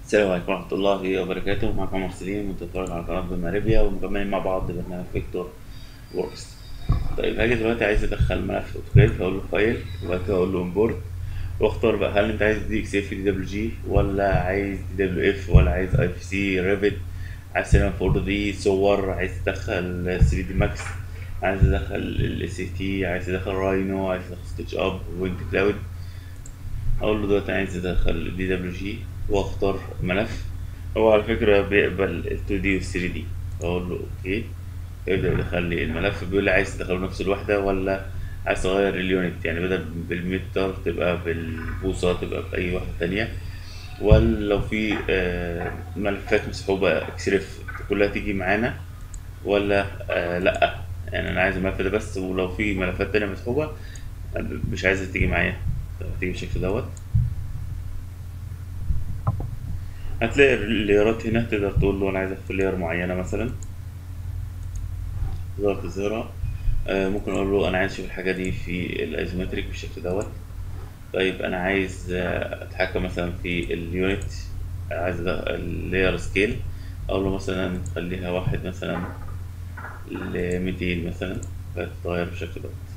السلام عليكم ورحمة الله وبركاته معكم عمر سليم وتتفرج على قناة بماريبيا ومكملين مع بعض برنامج فيكتور ووركس طيب هاجي دلوقتي عايز ادخل ملف اوتوكاد هقول له فايل وبعد كده اقول له امبورت واختار بقى هل انت عايز دي اكس اف دي دبليو جي ولا عايز دي دبليو اف ولا عايز اي بي سي ريفت عايز تعمل 4 دي صور عايز تدخل 3 دي ماكس عايز تدخل الاس تي عايز تدخل راينو عايز تدخل ستitch اب وينج كلاود اقول له دلوقتي عايز ادخل دي دبليو جي واختار ملف هو على فكرة بيقبل ال 2 دي وال 3 دي اقول له اوكي يبدأ يدخل لي الملف بيقول لي عايز تدخله نفس الوحدة ولا عايز تغير اليونت يعني بدل بالمتر تبقى بالبوصة تبقى بأي واحدة تانية ولا لو في آه، ملفات مسحوبة اكسرف كلها تيجي معانا ولا آه لأ يعني أنا عايز الملف ده بس ولو في ملفات تانية مسحوبة مش عايزها تيجي معايا تيجي بالشكل دوت هتلاقي الليرات هنا تقدر تقول له انا عايز في لير معينه مثلا تقدر تظهرها آه ممكن اقول له انا عايز اشوف الحاجه دي في الايزومتريك بالشكل دوت طيب انا عايز آه، اتحكم مثلا في اليونت عايز اللاير سكيل اقول له مثلا خليها واحد مثلا ل 200 مثلا فتتغير بالشكل دوت